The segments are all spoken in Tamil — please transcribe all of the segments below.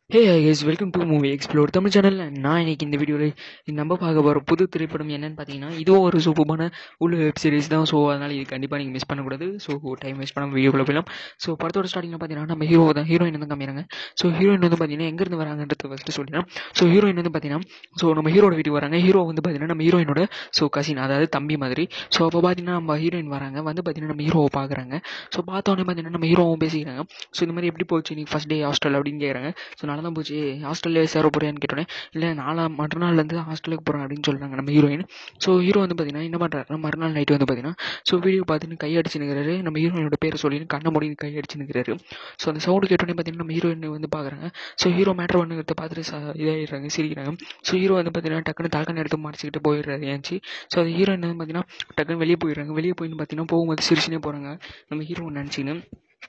hey guys welcome to movie explore Tamil சேனலில் நான் இன்னைக்கு இந்த வீடியோவில் நம்ம பார்க்க போகிற புது திரைப்படம் என்னன்னு பார்த்தீங்கன்னா இதுவும் ஒரு சூப்பரான உள்ள வெப் சீரிஸ் தான் ஸோ அதனால் இது கண்டிப்பாக நீங்கள் மிஸ் பண்ணக்கூடாது ஸோ டைம் வேஸ்ட் பண்ணாமல் வீடியோக்குள்ள போயிடலாம் ஸோ படத்தோட ஸ்டார்டிங்கில் பார்த்தீங்கன்னா நம்ம ஹீரோ தான் ஹீரோயின் தான் காமிக்கிறாங்க ஸோ ஹீரோயின் வந்து பார்த்தீங்கன்னா எங்கேருந்து வராங்கன்றது ஃபஸ்ட்டு சொல்லிடலாம் ஸோ ஹீரோயின் வந்து பார்த்தீங்கன்னா ஸோ நம்ம ஹீரோட வீட்டுக்கு வராங்க ஹீரோ வந்து பார்த்தீங்கன்னா நம்ம ஹீரோயினோட ஸோ கசின் அதாவது தம்பி மாதிரி ஸோ அப்போ பார்த்தீங்கன்னா நம்ம ஹீரோயின் வராங்க வந்து பார்த்தீங்கன்னா நம்ம ஹீரோவை பார்க்குறாங்க ஸோ பார்த்தோன்னே பார்த்தீங்கன்னா நம்ம ஹீரோவும் பேசிக்கிறாங்க ஸோ இந்த மாதிரி எப்படி போச்சு நீ ஃபஸ்ட் டே ஹாஸ்டல் அப்படின்னு கேட்குறாங்க ஸோ நல்லா தான் போச்சு ஹாஸ்டல்லே சேர போறியான்னு கேட்டோன்னே இல்லை நாலாம் மறுநாள்லேருந்து ஹாஸ்டலுக்கு போகிறேன் அப்படின்னு சொல்கிறாங்க நம்ம ஹீரோயின் ஸோ ஹீரோ வந்து பார்த்தீங்கன்னா என்ன பண்ணுறாரு மறுநாள் நைட்டு வந்து பார்த்தீங்கன்னா ஸோ வீடியோ பார்த்துன்னு கை அடிச்சு நிற்கிறாரு நம்ம ஹீரோயினோட பேரை சொல்லி கண்ண முடின்னு கை அடிச்சு நிற்கிறாரு ஸோ அந்த சவுண்டு கேட்டோன்னே பார்த்தீங்கன்னா நம்ம ஹீரோயின் வந்து பார்க்குறாங்க ஸோ ஹீரோ மேட்ரு பண்ணுறத பார்த்துட்டு ச இதாகிடுறாங்க சிரிக்கிறாங்க ஸோ ஹீரோ வந்து பார்த்தீங்கன்னா டக்குன்னு தலைக்கண் எடுத்து மறைச்சிக்கிட்டு போயிடுறாரு ஏன்ச்சு ஸோ அது ஹீரோயின் வந்து பார்த்தீங்கன்னா டக்குன்னு வெளியே போயிடுறாங்க வெளியே போயின்னு பார்த்தீங்கன்னா போகும்போது சிரிச்சுனே போகிறாங்க நம்ம ஹீரோ நினச்சின்னு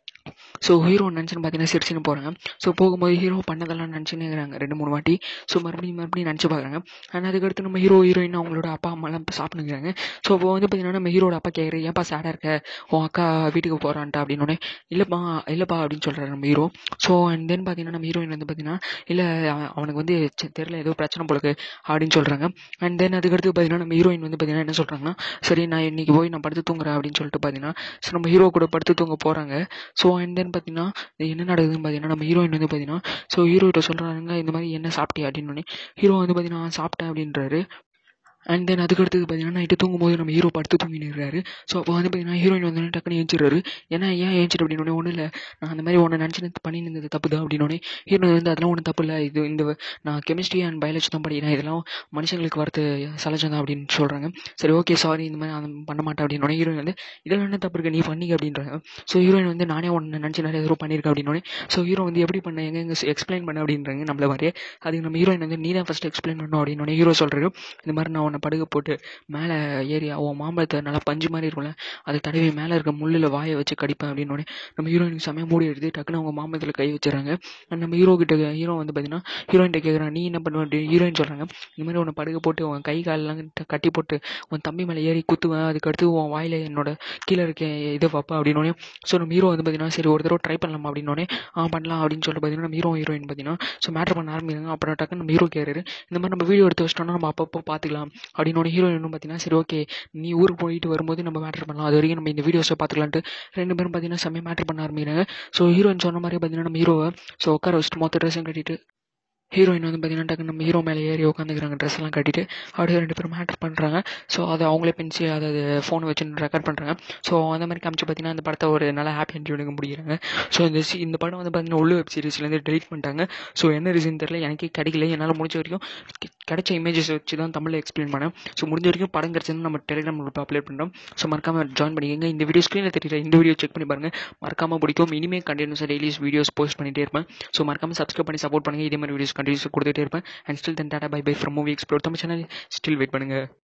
ஸோ ஹீரோ நினச்சின்னு பார்த்தீங்கன்னா சிரிச்சுன்னு போகிறாங்க ஸோ போகும்போது ஹீரோ பண்ணதெல்லாம் நினச்சின்னு இருக்கிறாங்க ரெண்டு மூணு வாட்டி ஸோ மறுபடியும் மறுபடியும் நினச்சி பார்க்குறாங்க அண்ட் அதுக்கடுத்து நம்ம ஹீரோ ஹீரோயின் அவங்களோட அப்பா அம்மாலாம் சாப்பிட்டுக்கிறாங்க ஸோ அப்போ வந்து பார்த்தீங்கன்னா நம்ம ஹீரோட அப்பா கேட்குற ஏன்ப்பா சேடாக இருக்க உன் அக்கா வீட்டுக்கு போகிறான்ட்டா அப்படின்னோடனே இல்லைப்பா இல்லைப்பா அப்படின்னு சொல்கிறாரு நம்ம ஹீரோ ஸோ அண்ட் தென் பார்த்தீங்கன்னா நம்ம ஹீரோயின் வந்து பார்த்தீங்கன்னா இல்லை அவனுக்கு வந்து ச்ச, தெரியல ஏதோ பிரச்சனை போலக்கு அப்படின்னு சொல்கிறாங்க அண்ட் தென் அதுக்கடுத்து பார்த்தீங்கன்னா நம்ம ஹீரோயின் வந்து பார்த்தீங்கன்னா என்ன சொல்கிறாங்கன்னா சரி நான் இன்னைக்கு போய் நான் படுத்து தூங்குறேன் அப்படின்னு சொல்லிட்டு பார்த்தீங்கன்னா ஸோ நம்ம ஹீரோ கூட படுத்து தூங்க போகிறாங்க ஸோ அண்ட் தென் பார்த்தீங்கன்னா இது என்ன நடக்குதுன்னு பார்த்தீங்கன்னா நம்ம ஹீரோயின் வந்து பார்த்தீங்கன்னா ஸோ ஹீரோகிட்ட சொல்கிறாங்க இந்த மாதிரி என்ன சாப்பிட்டியா அப்படின்னு ஹீரோ வந்து பார்த்தீங்கன்னா சாப்பிட்டேன் அப்படின்றாரு அண்ட் தென் அதுக்கடுத்தது பார்த்தீங்கன்னா நைட்டு தூங்கும்போது நம்ம ஹீரோ படுத்து தூங்கி நிற்கிறாரு ஸோ அப்போ வந்து பார்த்தீங்கன்னா ஹீரோயின் வந்து டக்குன்னு ஏஞ்சிடுறாரு ஏன்னா ஏன் ஏஞ்சிட்டு அப்படின்னு ஒன்றும் இல்லை நான் அந்த மாதிரி ஒன்று நினச்சி பண்ணி இருந்தது தப்பு தான் அப்படின்னு ஹீரோயின் வந்து அதெல்லாம் ஒன்றும் தப்பு இல்லை இது இந்த நான் கெமிஸ்ட்ரி அண்ட் பயாலஜி தான் படிக்கிறேன் இதெல்லாம் மனுஷங்களுக்கு வரது சலஜம் தான் அப்படின்னு சொல்கிறாங்க சரி ஓகே சாரி இந்த மாதிரி நான் பண்ண மாட்டேன் அப்படின்னு ஹீரோயின் வந்து இதெல்லாம் என்ன தப்பு இருக்கு நீ பண்ணிக்க அப்படின்றாங்க ஸோ ஹீரோயின் வந்து நானே ஒன்று நினச்சி நிறைய தடவை பண்ணியிருக்கேன் அப்படின்னு ஸோ ஹீரோ வந்து எப்படி பண்ண எங்க எங்க எக்ஸ்பிளைன் பண்ண அப்படின்றாங்க நம்மள மாதிரியே அதுக்கு நம்ம ஹீரோயின் வந்து நீ தான் ஃபஸ்ட் எக்ஸ்பிளைன் பண்ணணும் அப்படின்னு ஹீரோ சொல்கிறாரு இந்த மாதிரி நான் உன்னை படுக்க போட்டு மேலே ஏறி உன் மாம்பழத்தை நல்லா பஞ்சு மாதிரி இருக்கும்ல அதை தடவி மேலே இருக்க முள்ளில் வாயை வச்சு கடிப்பேன் அப்படின்னு நம்ம ஹீரோயினுக்கு செமையாக மூடி எடுத்து டக்குன்னு அவங்க மாம்பழத்தில் கை வச்சுறாங்க And நம்ம ஹீரோ கிட்ட ஹீரோ வந்து பார்த்தீங்கன்னா ஹீரோயின்ட்ட கேட்குறான் நீ என்ன பண்ணுவ அப்படின்னு ஹீரோயின் சொல்கிறாங்க இந்த மாதிரி உன்னை படுக்க போட்டு உன் கை காலெல்லாம் க- கட்டி போட்டு உன் தம்பி மேலே ஏறி குத்துவேன் அதுக்கடுத்து உன் வாயில் என்னோட கீழே இருக்க இதை வைப்பேன் அப்படின்னு ஸோ நம்ம ஹீரோ வந்து பார்த்தீங்கன்னா சரி ஒரு தடவை ட்ரை பண்ணலாமா அப்படின்னோடனே ஆ பண்ணலாம் அப்படின்னு சொல்லிட்டு பார்த்தீங்கன்னா நம்ம ஹீரோ ஹீரோயின் பார்த்தீங்கன்னா ஸோ மேட்ரு பண்ண ஆரம்பிக்கிறாங்க அப்புறம் டக்குன்னு நம்ம ஹீரோ கேட்குறாரு இந்த மாதிரி நம்ம வீடியோ எடுத்து வச்சிட்டோம்னா நம்ம அப்பப்போ பார்த்துக்கலாம் அப்படின்னு ஹீரோயினும் பார்த்தீங்கன்னா சரி ஓகே நீ ஊருக்கு போயிட்டு வரும்போது நம்ம மேட்ரு பண்ணலாம் அது வரைக்கும் நம்ம இந்த வீடியோஸை பார்த்துக்கலான்ட்டு ரெண்டு பேரும் பார்த்தீங்கன்னா செம்மையாக மேட்ரு பண்ண ஆரம்பிக்கிறாங்க ஸோ ஹீரோயின் சொன்ன மாதிரி பார்த்தீங்கன்னா நம்ம ஹீரோவை ஸோ உட்கார வச்சுட்டு மொத்த ட்ரெஸ்ஸும் கட்டிட்டு ஹீரோயின் வந்து பார்த்தீங்கன்னா டக்குன்னு நம்ம ஹீரோ மேலே ஏறி உட்காந்துக்கிறாங்க ட்ரெஸ் எல்லாம் கட்டிட்டு அப்படியே ரெண்டு பேரும் மேட்ரு பண்ணுறாங்க ஸோ அதை அவங்களே பென்சி அதாவது ஃபோனை வச்சு ரெக்கார்ட் பண்ணுறாங்க ஸோ அந்த மாதிரி காமிச்சு பார்த்தீங்கன்னா இந்த படத்தை ஒரு நல்ல ஹாப்பி என்ஜினியரிங் முடிக்கிறாங்க ஸோ இந்த சி- இந்த படம் வந்து பார்த்தீங்கன்னா உள்ள வெப் சீரிஸ்லேருந்து டெலிட் பண்ணிட்டாங்க ஸோ என்ன ரீசன் தெரியல எனக்கே கிடைக்கல என்னால் முடிஞ்ச வரைக்கும் கி- கிடைச்ச இமேஜஸ் வச்சு தான் தமிழில் எக்ஸ்பிளைன் பண்ணேன் ஸோ முடிஞ்ச வரைக்கும் படம் கிடச்சதுன்னு நம்ம டெலிகிராம் குரூப் அப்லோட் பண்ணுறோம் ஸோ மறக்காம ஜாயின் பண்ணிக்கங்க இந்த வீடியோ ஸ்க்ரீனில் தெரியல இந்த வீடியோ செக் பண்ணி பாருங்க மறக்காம பிடிக்கும் இனிமேல் கண்டினியூஸாக டெய்லிஸ் வீடியோஸ் போஸ்ட் பண்ணிட்டே இருப்பேன் ஸோ மறக்காம சப்ஸ்கிரைப் பண்ணி சப்போர்ட் பண்ணுங்க இதே மாதிரி வீடியோஸ் கண்டினியூஸ் கொடுத்துட்டே இருப்பேன் and stay tuned tata bye bye from movie explore Tamil channel still wait பண்ணுங்க